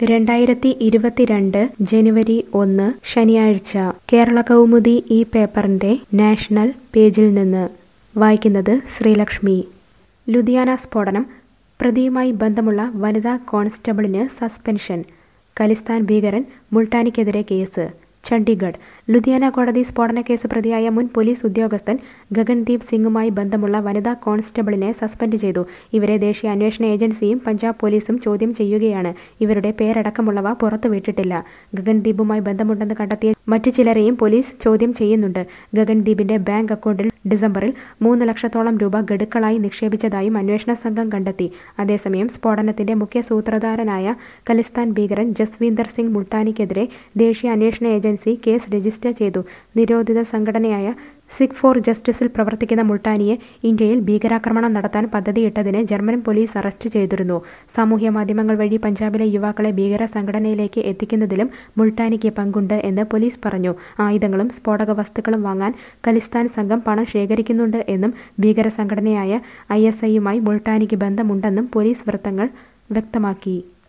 രണ്ടായിരത്തി ഇരുപത്തിരണ്ട് ജനുവരി ഒന്ന് ശനിയാഴ്ച കേരള കൗമുദി ഈ പേപ്പറിന്റെ നാഷണൽ പേജിൽ നിന്ന് വായിക്കുന്നത് ശ്രീലക്ഷ്മി ലുധിയാന സ്ഫോടനം പ്രതിയുമായി ബന്ധമുള്ള വനിതാ കോൺസ്റ്റബിളിന് സസ്പെൻഷൻ ഖലിസ്ഥാൻ ഭീകരൻ മുൾട്ടാനിക്കെതിരെ കേസ് ചണ്ഡീഗഡ് ലുധിയാന കോടതി സ്ഫോടന കേസ് പ്രതിയായ മുൻ പോലീസ് ഉദ്യോഗസ്ഥൻ ഗഗൻദീപ് സിംഗുമായി ബന്ധമുള്ള വനിതാ കോൺസ്റ്റബിളിനെ സസ്പെൻഡ് ചെയ്തു ഇവരെ ദേശീയ അന്വേഷണ ഏജൻസിയും പഞ്ചാബ് പോലീസും ചോദ്യം ചെയ്യുകയാണ് ഇവരുടെ പേരടക്കമുള്ളവ പുറത്തുവിട്ടിട്ടില്ല ഗഗൻദീപുമായി ബന്ധമുണ്ടെന്ന് കണ്ടെത്തിയ മറ്റു ചിലരെയും പോലീസ് ചോദ്യം ചെയ്യുന്നുണ്ട് ഗഗൻദീപിന്റെ ബാങ്ക് അക്കൗണ്ടിൽ ഡിസംബറിൽ മൂന്ന് ലക്ഷത്തോളം രൂപ ഗഡുക്കളായി നിക്ഷേപിച്ചതായും അന്വേഷണ സംഘം കണ്ടെത്തി അതേസമയം സ്ഫോടനത്തിന്റെ മുഖ്യ സൂത്രധാരനായ ഖലിസ്ഥാൻ ഭീകരൻ ജസ്വീന്ദർ സിംഗ് മുൾട്ടാനിക്കെതിരെ ദേശീയ അന്വേഷണ ഏജൻസി കേസ് രജിസ്റ്റർ ചെയ്തു നിരോധിത സംഘടനയായ സിഖ് ഫോർ ജസ്റ്റിസിൽ പ്രവർത്തിക്കുന്ന മുൾട്ടാനിയെ ഇന്ത്യയിൽ ഭീകരാക്രമണം നടത്താൻ പദ്ധതിയിട്ടതിന് ജർമ്മൻ പോലീസ് അറസ്റ്റ് ചെയ്തിരുന്നു സാമൂഹ്യ മാധ്യമങ്ങൾ വഴി പഞ്ചാബിലെ യുവാക്കളെ ഭീകര സംഘടനയിലേക്ക് എത്തിക്കുന്നതിലും മുൾട്ടാനിക്ക് പങ്കുണ്ട് എന്ന് പോലീസ് പറഞ്ഞു ആയുധങ്ങളും സ്ഫോടക വസ്തുക്കളും വാങ്ങാൻ ഖലിസ്ഥാൻ സംഘം പണം ശേഖരിക്കുന്നുണ്ട് എന്നും ഭീകര സംഘടനയായ ഐ എസ് ഐയുമായി മുൾട്ടാനിക്ക് ബന്ധമുണ്ടെന്നും പോലീസ് വൃത്തങ്ങൾ വ്യക്തമാക്കി